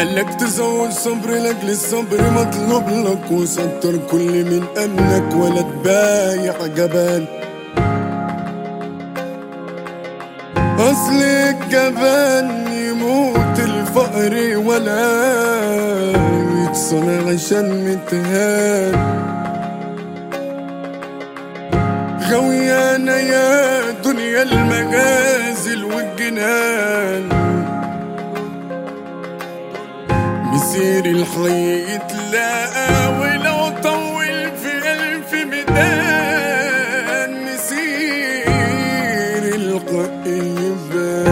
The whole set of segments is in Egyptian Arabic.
قالك تزود صبر لك للصبر مطلوب لك وستر كل من امنك ولا تبايع جبان اصل الجبان يموت الفقر ولا يتصنع عشان متهان غويانة يا دنيا المغازل والجنان مسير الحي يتلاقى ولو طول في ألف ميدان مسير الحي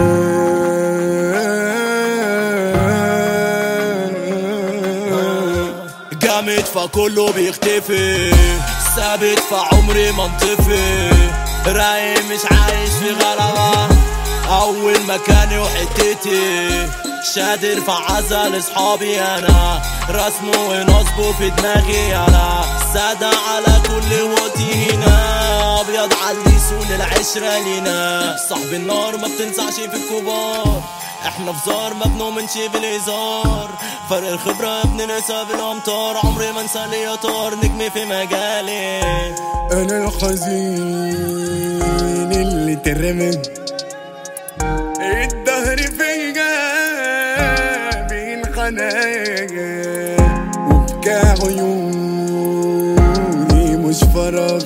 يبان جامد فكله بيختفي ثابت فعمري منطفي رايق مش عايش في غلبة أول مكاني وحتتي شادر فعزة لصحابي أنا رسمه ونصبه في دماغي أنا سادة على كل وقتي هنا أبيض على الليسون العشرة لينا صاحب النار ما بتنسعش في الكبار احنا في زار ما بنؤمنش بالهزار فرق الخبرة بننسى بالامطار عمري ما انسى لي طار نجمي في مجالي انا الحزين اللي ترمد الدهر فيا بين خنايا وبكى عيوني مش فراغ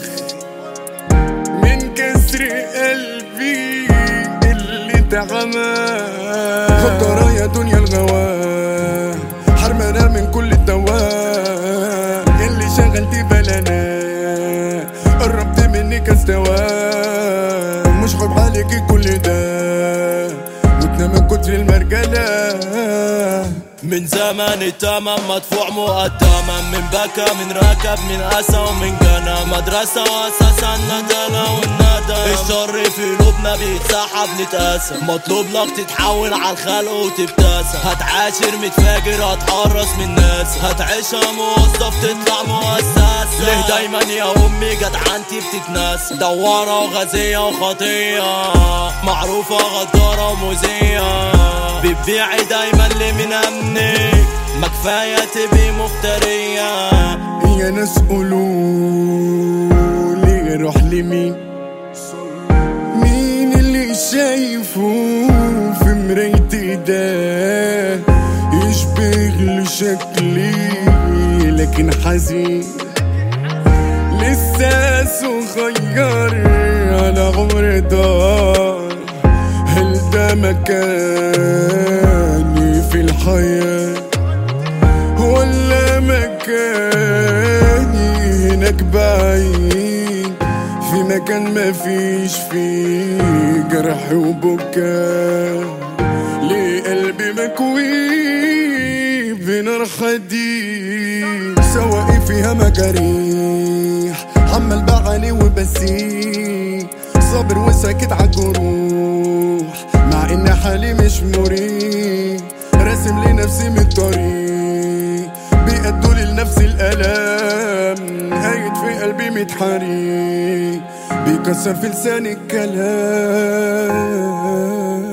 من كسر قلبي اللي تعمى خطرة يا دنيا الغواه حرمنا من كل الدواء اللي شغلتي بلانا قربت منك استوى مش خد عليكي كل ده متنا من كتر المرجلة من زمان التمام مدفوع مقدما من بكى من ركب من أسى ومن جنى مدرسة وأساسا ندلة والندى الشر في قلوبنا بيتسحب نتقاسى مطلوب لك تتحول على الخلق وتبتسم هتعاشر متفاجر هتحرص من الناس هتعيشها موظف تطلع مؤسس ليه دايما يا أمي جدعنتي بتتناس دوارة وغازية وخطية معروفة غدارة ومذية بتبيعي دايما اللي من امنك ما كفايه تبقي مفتريه يا ناس قولولي اروح لمين مين اللي شايفه في مرايتي ده يشبه لشكلي لكن حزين لسه صغير على عمر دار هل ده مكاني في الحياه ولا مكاني هناك بعيد في مكان ما فيش فيه جرح وبكاء ليه قلبي مكوي بنار حديد سواقي فيها مجاريح عمال بعاني وبسيح صابر وساكت عالجروح مع ان حالي مش مريح راسم لنفسي من الطريق بيأدوا لي لنفس الألم هايد في قلبي متحريق بيكسر في لساني الكلام